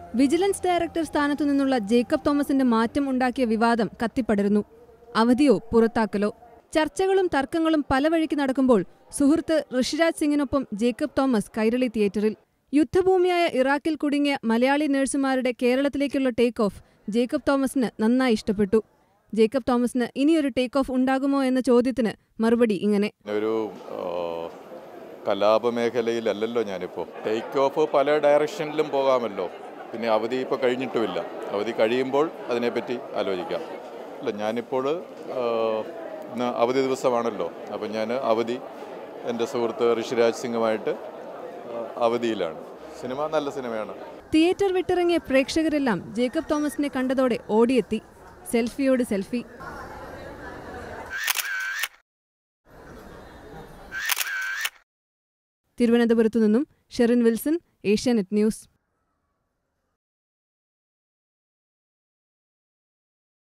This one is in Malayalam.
വിജിലൻസ് ഡയറക്ടർ സ്ഥാനത്തു നിന്നുള്ള ജേക്കബ് തോമസിന്റെ മാറ്റം ഉണ്ടാക്കിയ വിവാദം കത്തിപ്പടരുന്നു അവധിയോ പുറത്താക്കലോ ചർച്ചകളും തർക്കങ്ങളും പല വഴിക്ക് നടക്കുമ്പോൾ സുഹൃത്ത് ഋഷിരാജ് സിംഗിനൊപ്പം ജേക്കബ് തോമസ് കൈരളി തിയേറ്ററിൽ യുദ്ധഭൂമിയായ ഇറാഖിൽ കുടുങ്ങിയ മലയാളി നഴ്സുമാരുടെ കേരളത്തിലേക്കുള്ള ടേക്ക് ഓഫ് ജേക്കബ് തോമസിന് നന്നായി ഇഷ്ടപ്പെട്ടു ജേക്കബ് തോമസിന് ഇനിയൊരു ടേക്ക് ഓഫ് ഉണ്ടാകുമോ എന്ന ചോദ്യത്തിന് മറുപടി ഇങ്ങനെ ഒരു ആ, കലാപമേഖലയിലല്ലല്ലോ ഞാനിപ്പോൾ ടേക്ക് ഓഫ് പല ഡയറക്ഷനിലും പോകാമല്ലോ പിന്നെ അവധി ഇപ്പോൾ കഴിഞ്ഞിട്ടുമില്ല അവധി കഴിയുമ്പോൾ അതിനെപ്പറ്റി ആലോചിക്കാം അല്ല ഞാനിപ്പോൾ ആ, ഇന്ന് അവധി ദിവസമാണല്ലോ അപ്പം ഞാൻ അവധി എൻ്റെ സുഹൃത്ത് ഋഷിരാജ് സിംഗുമായിട്ട് ആ, അവധിയിലാണ് സിനിമ നല്ല സിനിമയാണ് തിയേറ്റർ വിട്ടിറങ്ങിയ പ്രേക്ഷകരെല്ലാം ജേക്കബ് തോമസിനെ കണ്ടതോടെ ഓടിയെത്തി സെൽഫിയോട് സെൽഫി തിരുവനന്തപുരത്തു നിന്നും ഷെറിൻ വിൽസൺ ഏഷ്യാനെറ്റ് ന്യൂസ്